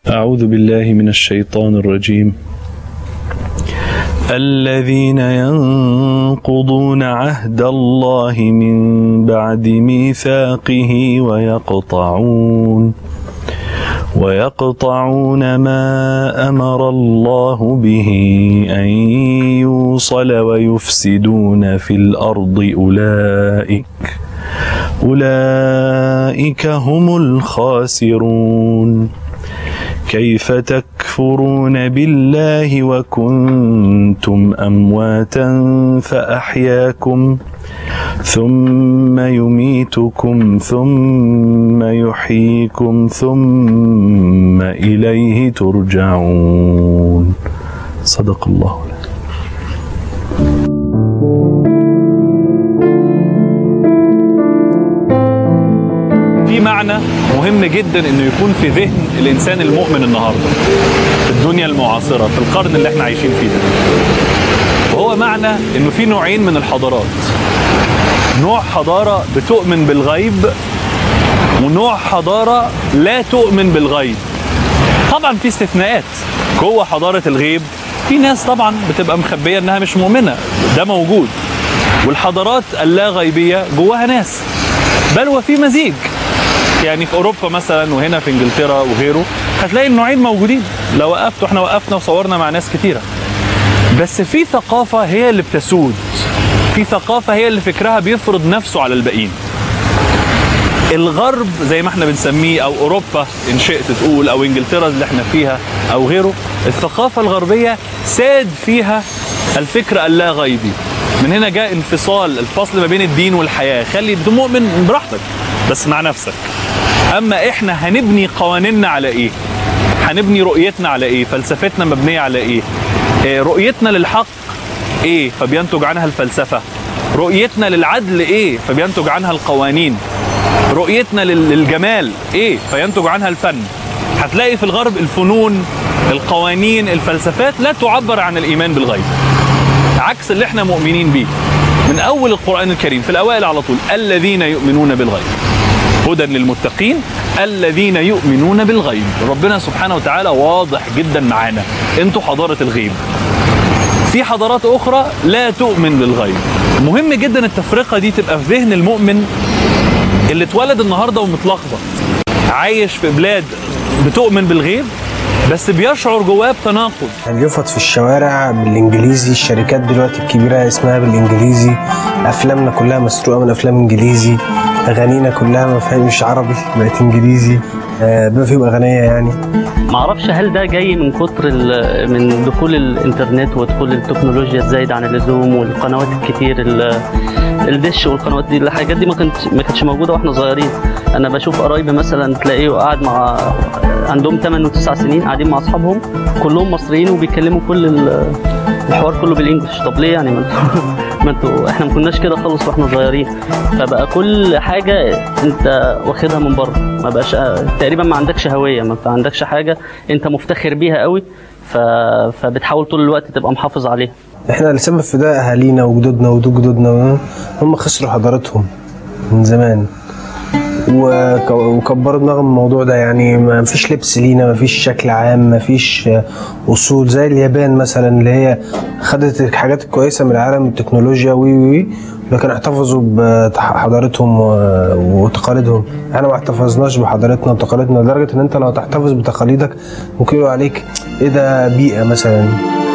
أعوذ بالله من الشيطان الرجيم الذين ينقضون عهد الله من بعد ميثاقه ويقطعون ويقطعون ما أمر الله به أن يوصل ويفسدون في الأرض أولئك أولئك هم الخاسرون كيف تكفرون بالله وكنتم أمواتا فأحياكم ثم يميتكم ثم يحييكم ثم إليه ترجعون صدق الله في معنى مهم جدا انه يكون في ذهن الانسان المؤمن النهارده في الدنيا المعاصره في القرن اللي احنا عايشين فيه ده وهو معنى انه في نوعين من الحضارات نوع حضاره بتؤمن بالغيب ونوع حضاره لا تؤمن بالغيب طبعا في استثناءات جوه حضاره الغيب في ناس طبعا بتبقى مخبيه انها مش مؤمنه ده موجود والحضارات اللا غيبيه جواها ناس بل وفي مزيج يعني في اوروبا مثلا وهنا في انجلترا وغيره هتلاقي النوعين موجودين لو وقفت واحنا وقفنا وصورنا مع ناس كتيره بس في ثقافه هي اللي بتسود في ثقافه هي اللي فكرها بيفرض نفسه على الباقيين الغرب زي ما احنا بنسميه او اوروبا ان شئت تقول او انجلترا اللي احنا فيها او غيره الثقافه الغربيه ساد فيها الفكر اللا غيبي من هنا جاء انفصال الفصل ما بين الدين والحياه خلي مؤمن براحتك بس مع نفسك اما احنا هنبني قوانيننا على ايه هنبني رؤيتنا على ايه فلسفتنا مبنيه على ايه آه، رؤيتنا للحق ايه فبينتج عنها الفلسفه رؤيتنا للعدل ايه فبينتج عنها القوانين رؤيتنا لل- للجمال ايه فينتج عنها الفن هتلاقي في الغرب الفنون القوانين الفلسفات لا تعبر عن الايمان بالغيب عكس اللي احنا مؤمنين بيه من اول القران الكريم في الاوائل على طول الذين يؤمنون بالغيب هدى للمتقين الذين يؤمنون بالغيب ربنا سبحانه وتعالى واضح جدا معانا انتوا حضاره الغيب في حضارات اخرى لا تؤمن بالغيب مهم جدا التفرقه دي تبقى في ذهن المؤمن اللي اتولد النهارده ومتلخبط عايش في بلاد بتؤمن بالغيب بس بيشعر جواه بتناقض بيفرض في الشوارع بالانجليزي الشركات دلوقتي الكبيره اسمها بالانجليزي افلامنا كلها مسروقه من افلام انجليزي اغانينا كلها ما فيهاش عربي بقت انجليزي آه، بما فيهم اغنيه يعني معرفش هل ده جاي من كتر ال- من دخول الانترنت ودخول التكنولوجيا الزايد عن اللزوم والقنوات الكتير ال- الدش والقنوات دي الحاجات دي ما كانت ما كانتش موجوده واحنا صغيرين انا بشوف قرايبي مثلا تلاقيه قاعد مع عندهم 8 و9 سنين قاعدين مع اصحابهم كلهم مصريين وبيتكلموا كل ال- الحوار كله بالانجلش طب ليه يعني ما انتوا ما انتوا احنا ما كناش كده خالص واحنا صغيرين فبقى كل حاجه انت واخدها من بره ما بقاش تقريبا ما عندكش هويه ما عندكش حاجه انت مفتخر بيها قوي ف... فبتحاول طول الوقت تبقى محافظ عليها احنا اللي سبب في ده اهالينا وجدودنا وجدودنا هم خسروا حضارتهم من زمان وك- وكبروا دماغهم من الموضوع ده يعني ما فيش لبس لينا ما فيش شكل عام ما فيش اصول زي اليابان مثلا اللي هي خدت الحاجات الكويسه من العالم التكنولوجيا وي وي وي لكن احتفظوا بحضارتهم و- وتقاليدهم احنا ما احتفظناش بحضارتنا وتقاليدنا لدرجه ان انت لو تحتفظ بتقاليدك ممكن يقولوا عليك ايه ده بيئه مثلا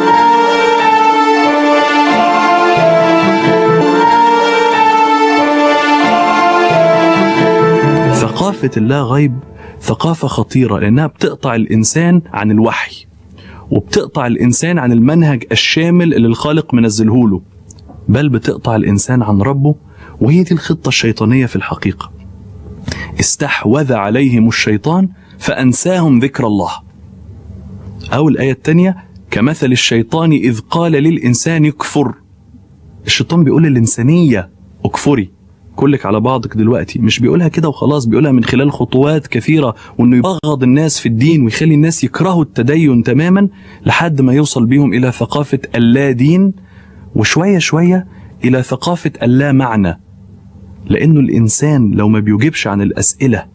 ثقافة اللا غيب ثقافة خطيرة لأنها بتقطع الإنسان عن الوحي وبتقطع الإنسان عن المنهج الشامل اللي الخالق منزله له بل بتقطع الإنسان عن ربه وهي دي الخطة الشيطانية في الحقيقة استحوذ عليهم الشيطان فأنساهم ذكر الله أو الآية الثانية كمثل الشيطان إذ قال للإنسان يكفر الشيطان بيقول للإنسانية اكفري كلك على بعضك دلوقتي مش بيقولها كده وخلاص بيقولها من خلال خطوات كثيرة وانه يبغض الناس في الدين ويخلي الناس يكرهوا التدين تماما لحد ما يوصل بيهم الى ثقافة اللا دين وشوية شوية الى ثقافة اللا معنى لانه الانسان لو ما بيجيبش عن الاسئلة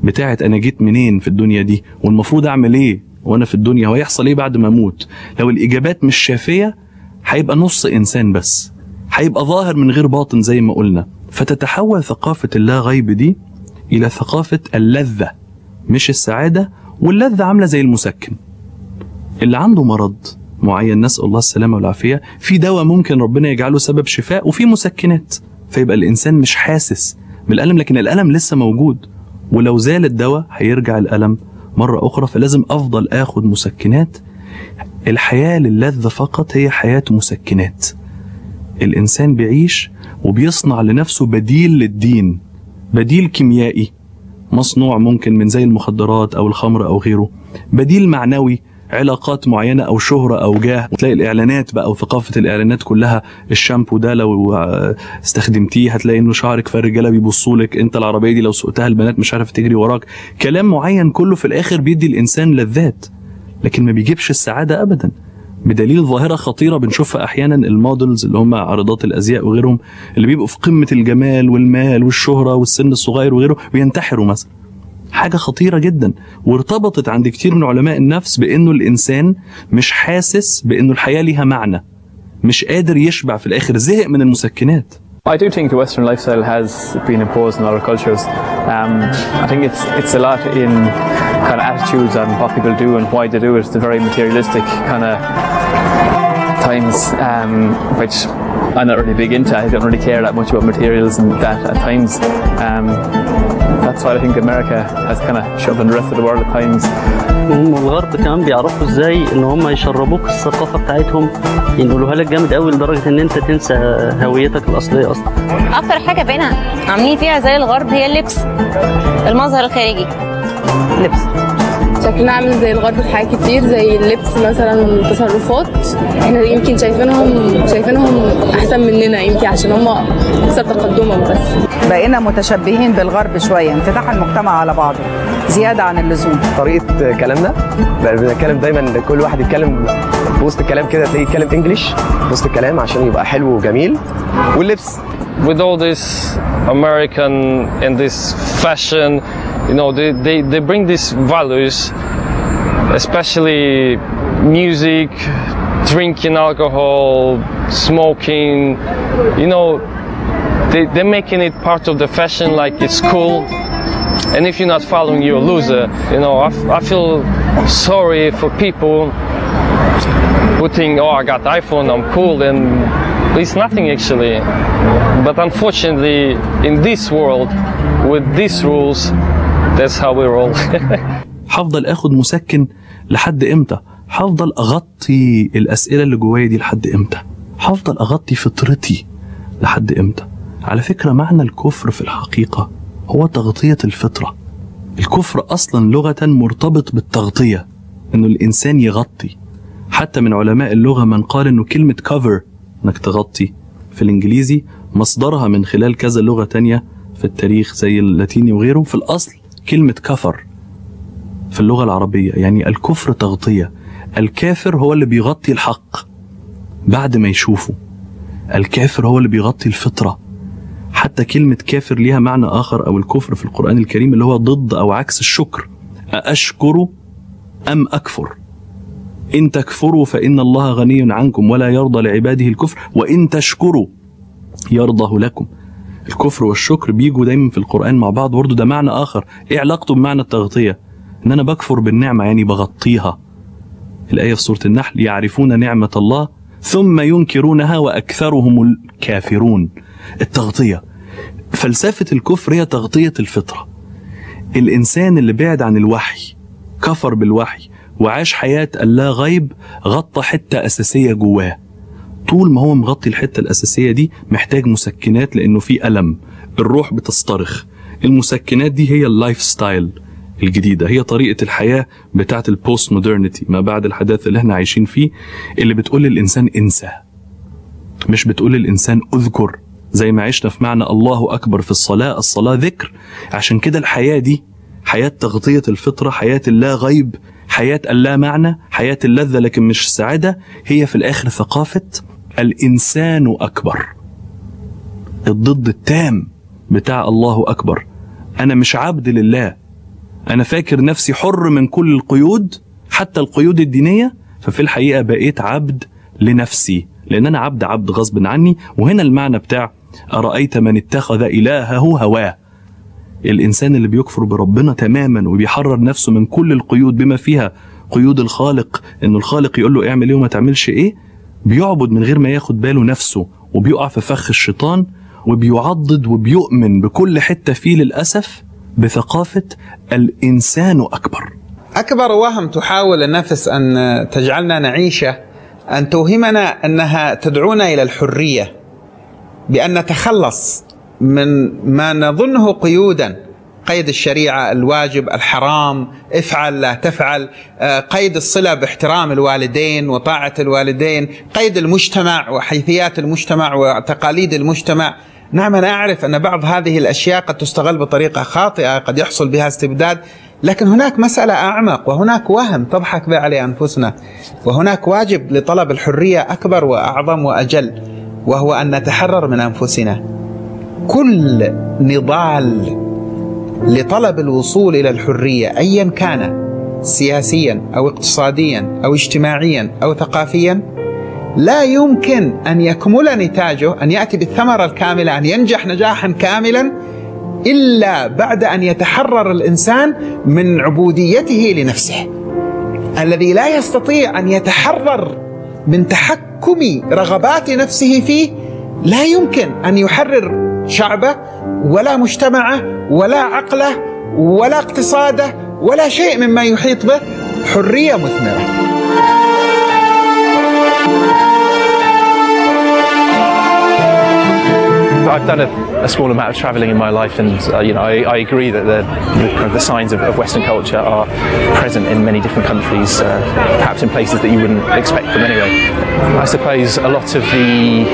بتاعت انا جيت منين في الدنيا دي والمفروض اعمل ايه وانا في الدنيا وهيحصل ايه بعد ما اموت لو الاجابات مش شافيه هيبقى نص انسان بس هيبقى ظاهر من غير باطن زي ما قلنا فتتحول ثقافه اللا غيب دي الى ثقافه اللذه مش السعاده واللذه عامله زي المسكن اللي عنده مرض معين نسال الله السلامه والعافيه في دواء ممكن ربنا يجعله سبب شفاء وفي مسكنات فيبقى الانسان مش حاسس بالالم لكن الالم لسه موجود ولو زال الدواء هيرجع الالم مره اخرى فلازم افضل اخد مسكنات الحياه للذه فقط هي حياه مسكنات الانسان بيعيش وبيصنع لنفسه بديل للدين بديل كيميائي مصنوع ممكن من زي المخدرات او الخمر او غيره بديل معنوي علاقات معينة أو شهرة أو جاه وتلاقي الإعلانات بقى وثقافة الإعلانات كلها الشامبو ده لو آه، استخدمتيه هتلاقي إنه شعرك فالرجالة بيبصوا لك أنت العربية دي لو سوقتها البنات مش عارف تجري وراك كلام معين كله في الآخر بيدي الإنسان لذات لكن ما بيجيبش السعادة أبدا بدليل ظاهرة خطيرة بنشوفها أحيانا المودلز اللي هم عارضات الأزياء وغيرهم اللي بيبقوا في قمة الجمال والمال والشهرة والسن الصغير وغيره وينتحروا مثلا حاجة خطيرة جدا وارتبطت عند كتير من علماء النفس بأنه الإنسان مش حاسس بأنه الحياة ليها معنى مش قادر يشبع في الآخر زهق من المسكنات I do think the Western lifestyle has been imposed in other cultures. Um, I think it's it's a lot in kind of attitudes and what people do and why they do it. It's the very materialistic kind of times, um, which I'm not really big into. I don't really care that much about materials and that at times. Um, that's why I think America has kind of shoved in the rest of the world at times. هم الغرب كمان بيعرفوا ازاي ان هم يشربوك الثقافه بتاعتهم ينقلوها لك جامد قوي لدرجه ان انت تنسى هويتك الاصليه اصلا اكتر حاجه بقينا عاملين فيها زي الغرب هي اللبس المظهر الخارجي لبس شكلنا عامل زي الغرب في حاجات كتير زي اللبس مثلا والتصرفات احنا يمكن شايفينهم شايفينهم احسن مننا يمكن عشان هم اكثر تقدما بس بقينا متشبهين بالغرب شويه انفتاح المجتمع على بعضه زياده عن اللزوم طريقه كلامنا بقى بنتكلم دايما كل واحد يتكلم في وسط الكلام كده تلاقيه يتكلم انجلش في وسط الكلام عشان يبقى حلو وجميل واللبس with all this American and this fashion, you know, they, they, they bring these values, especially music, drinking alcohol, smoking, you know, they, they're making it part of the fashion like it's cool. And if you're not following, you're a loser. You know, I, f- I feel sorry for people who think, oh, I got iPhone, I'm cool, and it's nothing actually. But unfortunately, in this world, with these rules, that's how we roll. هفضل اخد مسكن لحد امتى هفضل اغطي الاسئله اللي جوايا دي لحد امتى هفضل اغطي فطرتي لحد امتى على فكره معنى الكفر في الحقيقه هو تغطيه الفطره الكفر اصلا لغه مرتبط بالتغطيه انه الانسان يغطي حتى من علماء اللغه من قال انه كلمه cover انك تغطي في الانجليزي مصدرها من خلال كذا لغه تانية في التاريخ زي اللاتيني وغيره في الاصل كلمه كفر في اللغة العربية يعني الكفر تغطية الكافر هو اللي بيغطي الحق بعد ما يشوفه الكافر هو اللي بيغطي الفطرة حتى كلمة كافر ليها معنى آخر أو الكفر في القرآن الكريم اللي هو ضد أو عكس الشكر أأشكر أم أكفر إن تكفروا فإن الله غني عنكم ولا يرضى لعباده الكفر وإن تشكروا يرضه لكم الكفر والشكر بيجوا دايما في القرآن مع بعض برضه ده معنى آخر إيه علاقته بمعنى التغطية ان انا بكفر بالنعمه يعني بغطيها الايه في سوره النحل يعرفون نعمه الله ثم ينكرونها واكثرهم الكافرون التغطيه فلسفه الكفر هي تغطيه الفطره الانسان اللي بعد عن الوحي كفر بالوحي وعاش حياه اللا غيب غطى حته اساسيه جواه طول ما هو مغطي الحته الاساسيه دي محتاج مسكنات لانه في الم الروح بتصطرخ المسكنات دي هي اللايف ستايل الجديدة هي طريقة الحياة بتاعة البوست مودرنتي ما بعد الحداثة اللي احنا عايشين فيه اللي بتقول للإنسان انسى مش بتقول للإنسان اذكر زي ما عشنا في معنى الله أكبر في الصلاة الصلاة ذكر عشان كده الحياة دي حياة تغطية الفطرة حياة اللا غيب حياة اللا معنى حياة اللذة لكن مش السعادة هي في الآخر ثقافة الإنسان أكبر الضد التام بتاع الله أكبر أنا مش عبد لله انا فاكر نفسي حر من كل القيود حتى القيود الدينيه ففي الحقيقه بقيت عبد لنفسي لان انا عبد عبد غصب عني وهنا المعنى بتاع ارايت من اتخذ الهه هواه الانسان اللي بيكفر بربنا تماما وبيحرر نفسه من كل القيود بما فيها قيود الخالق انه الخالق يقول له اعمل ايه وما تعملش ايه بيعبد من غير ما ياخد باله نفسه وبيقع في فخ الشيطان وبيعضد وبيؤمن بكل حته فيه للاسف بثقافه الانسان اكبر أكبر وهم تحاول النفس أن تجعلنا نعيشه أن توهمنا أنها تدعونا إلى الحرية بأن نتخلص من ما نظنه قيودا قيد الشريعة الواجب الحرام افعل لا تفعل آه، قيد الصلة باحترام الوالدين وطاعة الوالدين قيد المجتمع وحيثيات المجتمع وتقاليد المجتمع نعم أنا أعرف أن بعض هذه الأشياء قد تستغل بطريقة خاطئة قد يحصل بها استبداد لكن هناك مسألة أعمق وهناك وهم تضحك به عليه أنفسنا وهناك واجب لطلب الحرية أكبر وأعظم وأجل وهو أن نتحرر من أنفسنا كل نضال لطلب الوصول الى الحريه ايا كان سياسيا او اقتصاديا او اجتماعيا او ثقافيا لا يمكن ان يكمل نتاجه ان ياتي بالثمره الكامله ان ينجح نجاحا كاملا الا بعد ان يتحرر الانسان من عبوديته لنفسه الذي لا يستطيع ان يتحرر من تحكم رغبات نفسه فيه لا يمكن ان يحرر شعبه ولا مجتمعه ولا عقله ولا اقتصاده ولا شيء مما يحيط به حريه مثمره I've done a, a small amount of travelling in my life, and uh, you know, I, I agree that the, the, kind of the signs of, of Western culture are present in many different countries, uh, perhaps in places that you wouldn't expect them anyway. I suppose a lot of the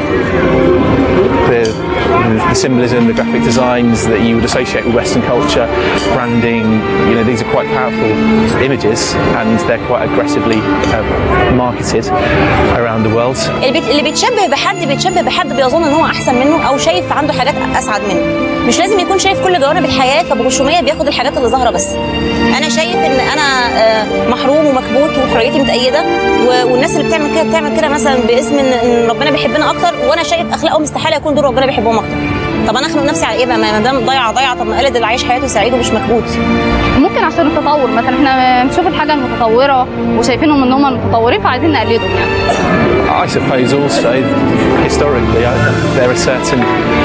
the, the symbolism, the graphic designs that you would associate with Western culture, branding, you know, these are quite powerful images, and they're quite aggressively uh, marketed around the world. اللي بيت- اللي بيتشبه بحد بيتشبه بحد بيظن ان هو احسن منه او شايف عنده حاجات اسعد منه مش لازم يكون شايف كل جوانب الحياه فبغشوميه بياخد الحاجات اللي ظاهره بس انا شايف ان انا آه، محروم ومكبوت وحريتي متأيده و- والناس اللي بتعمل كده بتعمل كده مثلا باسم ان إن ربنا بيحبنا اكتر وانا شايف اخلاقهم استحاله يكون دول ربنا بيحبهم اكتر طب انا اخنق نفسي على ايه بقى ما دام ضايعه ضايعه طب ما قلد اللي عايش حياته سعيد ومش مكبوت ممكن عشان التطور مثلا احنا بنشوف الحاجه المتطوره وشايفينهم ان هم متطورين فعايزين نقلدهم يعني I suppose also historically I, there are certain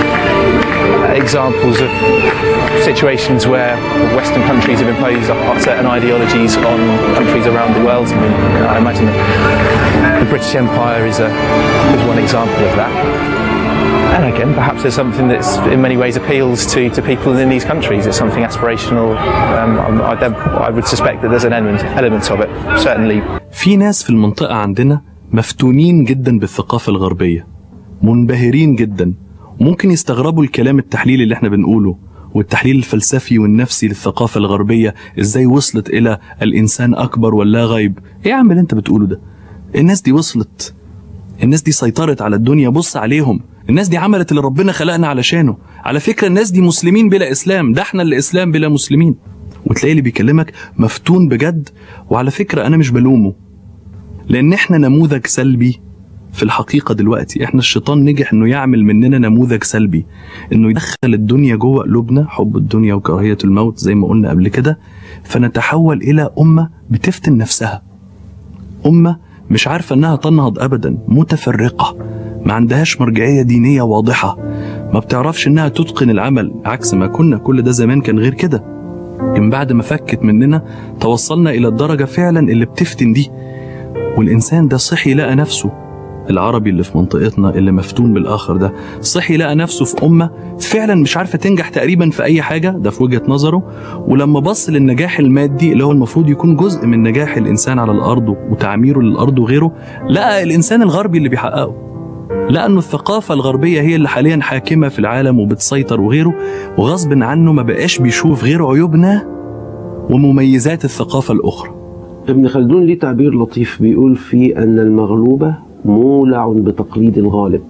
examples of situations where Western countries have imposed certain ideologies on countries around the world. I mean, I imagine the British Empire is a is one example of that. And again, perhaps there's something that's in many ways appeals to, to people in these countries. It's something aspirational. Um, I, I would suspect that there's an element, element of it, certainly في ناس في المنطقة عندنا مفتونين جدا بالثقافة الغربية منبهرين جدا ممكن يستغربوا الكلام التحليلي اللي احنا بنقوله والتحليل الفلسفي والنفسي للثقافة الغربية ازاي وصلت الى الانسان اكبر ولا غيب ايه يا عم اللي انت بتقوله ده الناس دي وصلت الناس دي سيطرت على الدنيا بص عليهم الناس دي عملت اللي ربنا خلقنا علشانه على فكرة الناس دي مسلمين بلا اسلام ده احنا اللي اسلام بلا مسلمين وتلاقي اللي بيكلمك مفتون بجد وعلى فكرة انا مش بلومه لان احنا نموذج سلبي في الحقيقة دلوقتي احنا الشيطان نجح انه يعمل مننا نموذج سلبي انه يدخل الدنيا جوه قلوبنا حب الدنيا وكراهية الموت زي ما قلنا قبل كده فنتحول الى امة بتفتن نفسها امة مش عارفة انها تنهض ابدا متفرقة ما عندهاش مرجعية دينية واضحة ما بتعرفش انها تتقن العمل عكس ما كنا كل ده زمان كان غير كده من بعد ما فكت مننا توصلنا الى الدرجة فعلا اللي بتفتن دي والإنسان ده صحي لقى نفسه العربي اللي في منطقتنا اللي مفتون بالآخر ده صحي لقى نفسه في أمة فعلا مش عارفة تنجح تقريبا في أي حاجة ده في وجهة نظره ولما بص للنجاح المادي اللي هو المفروض يكون جزء من نجاح الإنسان على الأرض وتعميره للأرض وغيره لقى الإنسان الغربي اللي بيحققه لقى انه الثقافة الغربية هي اللي حاليا حاكمة في العالم وبتسيطر وغيره وغصب عنه ما بقاش بيشوف غير عيوبنا ومميزات الثقافة الأخرى ابن خلدون ليه تعبير لطيف بيقول فيه أن المغلوب مولع بتقليد الغالب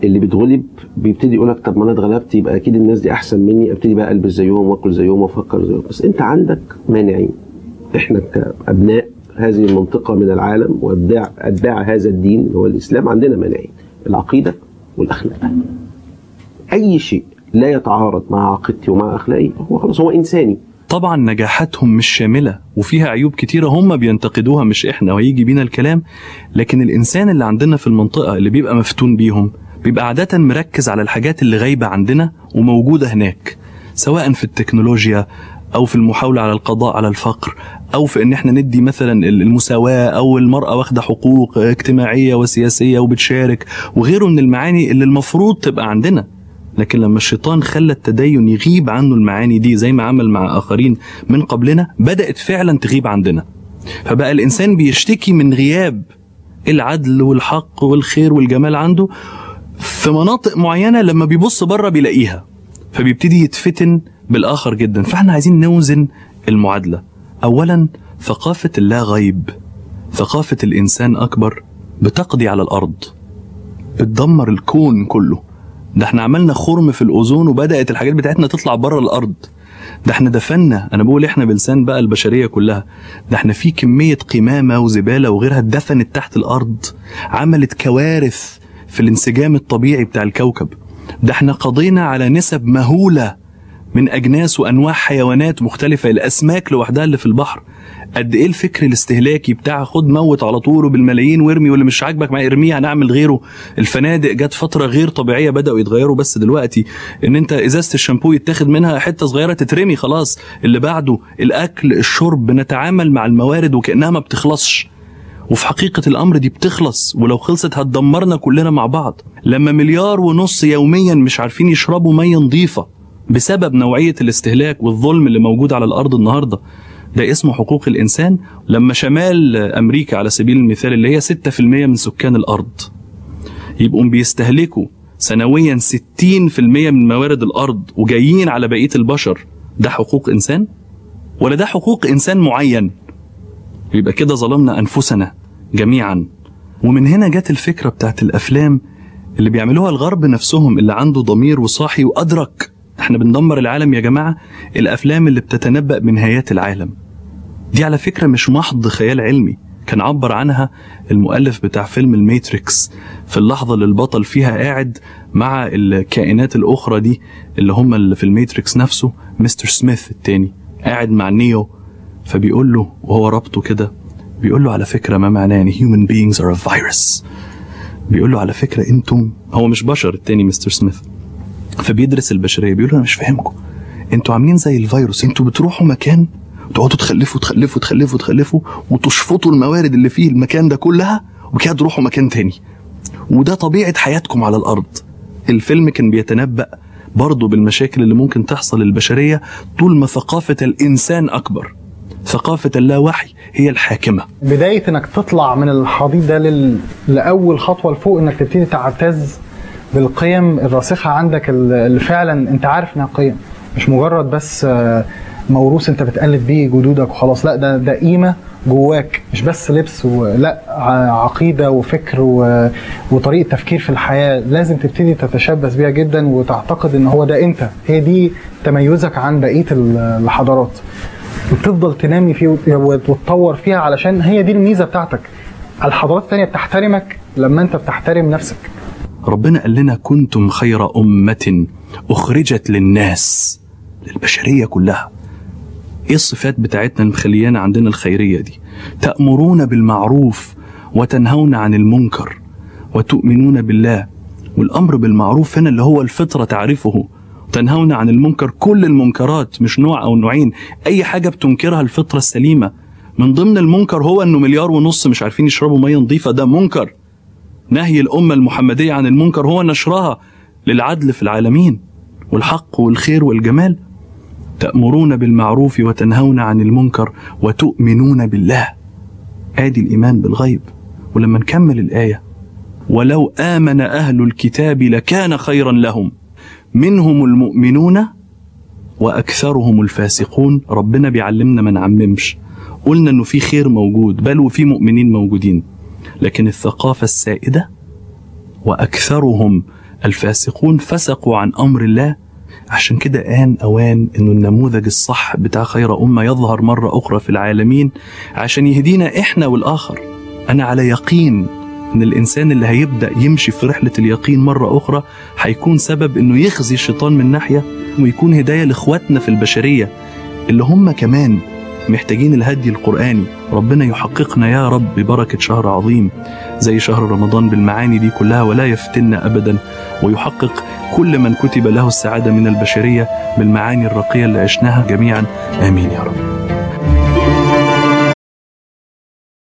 اللي بيتغلب بيبتدي يقول لك طب ما انا اتغلبت يبقى اكيد الناس دي احسن مني ابتدي بقى البس زيهم واكل زيهم وافكر زيهم بس انت عندك مانعين احنا كابناء هذه المنطقه من العالم واتباع اتباع هذا الدين اللي هو الاسلام عندنا مانعين العقيده والاخلاق اي شيء لا يتعارض مع عقيدتي ومع اخلاقي هو خلاص هو انساني طبعا نجاحاتهم مش شاملة وفيها عيوب كتيرة هم بينتقدوها مش احنا وهيجي بينا الكلام لكن الإنسان اللي عندنا في المنطقة اللي بيبقى مفتون بيهم بيبقى عادة مركز على الحاجات اللي غايبة عندنا وموجودة هناك سواء في التكنولوجيا أو في المحاولة على القضاء على الفقر أو في إن احنا ندي مثلا المساواة أو المرأة واخدة حقوق اجتماعية وسياسية وبتشارك وغيره من المعاني اللي المفروض تبقى عندنا لكن لما الشيطان خلى التدين يغيب عنه المعاني دي زي ما عمل مع آخرين من قبلنا بدأت فعلا تغيب عندنا فبقى الإنسان بيشتكي من غياب العدل والحق والخير والجمال عنده في مناطق معينة لما بيبص بره بيلاقيها فبيبتدي يتفتن بالآخر جدا فاحنا عايزين نوزن المعادلة أولا ثقافة اللا غيب ثقافة الإنسان أكبر بتقضي على الأرض بتدمر الكون كله ده احنا عملنا خرم في الاوزون وبدات الحاجات بتاعتنا تطلع بره الارض ده احنا دفنا انا بقول احنا بلسان بقى البشريه كلها ده احنا في كميه قمامه وزباله وغيرها اتدفنت تحت الارض عملت كوارث في الانسجام الطبيعي بتاع الكوكب ده احنا قضينا على نسب مهوله من اجناس وانواع حيوانات مختلفه الاسماك لوحدها اللي في البحر قد ايه الفكر الاستهلاكي بتاع خد موت على طول بالملايين وارمي واللي مش عاجبك ما ارميه هنعمل غيره الفنادق جت فتره غير طبيعيه بداوا يتغيروا بس دلوقتي ان انت ازازه الشامبو يتاخد منها حته صغيره تترمي خلاص اللي بعده الاكل الشرب بنتعامل مع الموارد وكانها ما بتخلصش وفي حقيقة الأمر دي بتخلص ولو خلصت هتدمرنا كلنا مع بعض لما مليار ونص يوميا مش عارفين يشربوا مية نظيفة بسبب نوعية الاستهلاك والظلم اللي موجود على الأرض النهاردة ده اسمه حقوق الإنسان لما شمال أمريكا على سبيل المثال اللي هي 6% من سكان الأرض يبقوا بيستهلكوا سنويا 60% من موارد الأرض وجايين على بقية البشر ده حقوق إنسان؟ ولا ده حقوق إنسان معين؟ يبقى كده ظلمنا أنفسنا جميعا ومن هنا جت الفكرة بتاعت الأفلام اللي بيعملوها الغرب نفسهم اللي عنده ضمير وصاحي وأدرك احنا بندمر العالم يا جماعة الأفلام اللي بتتنبأ بنهايات العالم دي على فكرة مش محض خيال علمي كان عبر عنها المؤلف بتاع فيلم الماتريكس في اللحظة اللي البطل فيها قاعد مع الكائنات الأخرى دي اللي هم اللي في الماتريكس نفسه مستر سميث التاني قاعد مع نيو فبيقول له وهو ربطه كده بيقول له على فكرة ما معناه يعني human beings are a virus بيقول له على فكرة انتم هو مش بشر التاني مستر سميث فبيدرس البشريه بيقول له انا مش فاهمكم انتوا عاملين زي الفيروس انتوا بتروحوا مكان تقعدوا تخلفوا تخلفوا تخلفوا تخلفوا وتشفطوا الموارد اللي فيه المكان ده كلها وكده تروحوا مكان تاني وده طبيعه حياتكم على الارض الفيلم كان بيتنبأ برضه بالمشاكل اللي ممكن تحصل للبشريه طول ما ثقافه الانسان اكبر ثقافه اللاوعي هي الحاكمه بدايه انك تطلع من الحضيض ده لل... لاول خطوه لفوق انك تبتدي تعتز بالقيم الراسخه عندك اللي فعلا انت عارف انها قيم مش مجرد بس موروث انت بتقلد بيه جدودك وخلاص لا ده ده قيمه جواك مش بس لبس لا عقيده وفكر وطريقه تفكير في الحياه لازم تبتدي تتشبث بيها جدا وتعتقد ان هو ده انت هي دي تميزك عن بقيه الحضارات وتفضل تنمي فيه وتطور فيها علشان هي دي الميزه بتاعتك الحضارات الثانيه بتحترمك لما انت بتحترم نفسك ربنا قال لنا كنتم خير أمة أخرجت للناس للبشرية كلها إيه الصفات بتاعتنا اللي مخليانا عندنا الخيرية دي تأمرون بالمعروف وتنهون عن المنكر وتؤمنون بالله والأمر بالمعروف هنا اللي هو الفطرة تعرفه تنهون عن المنكر كل المنكرات مش نوع أو نوعين أي حاجة بتنكرها الفطرة السليمة من ضمن المنكر هو أنه مليار ونص مش عارفين يشربوا مية نظيفة ده منكر نهي الأمة المحمدية عن المنكر هو نشرها للعدل في العالمين والحق والخير والجمال تأمرون بالمعروف وتنهون عن المنكر وتؤمنون بالله آدي الإيمان بالغيب ولما نكمل الآية ولو آمن أهل الكتاب لكان خيرا لهم منهم المؤمنون وأكثرهم الفاسقون ربنا بيعلمنا ما نعممش قلنا إنه في خير موجود بل وفي مؤمنين موجودين لكن الثقافة السائدة وأكثرهم الفاسقون فسقوا عن أمر الله عشان كده آن أوان إنه النموذج الصح بتاع خير أمة يظهر مرة أخرى في العالمين عشان يهدينا إحنا والآخر أنا على يقين إن الإنسان اللي هيبدأ يمشي في رحلة اليقين مرة أخرى هيكون سبب إنه يخزي الشيطان من ناحية ويكون هداية لإخواتنا في البشرية اللي هم كمان محتاجين الهدي القرآني ربنا يحققنا يا رب ببركة شهر عظيم زي شهر رمضان بالمعاني دي كلها ولا يفتنا أبدا ويحقق كل من كتب له السعادة من البشرية بالمعاني الرقية اللي عشناها جميعا آمين يا رب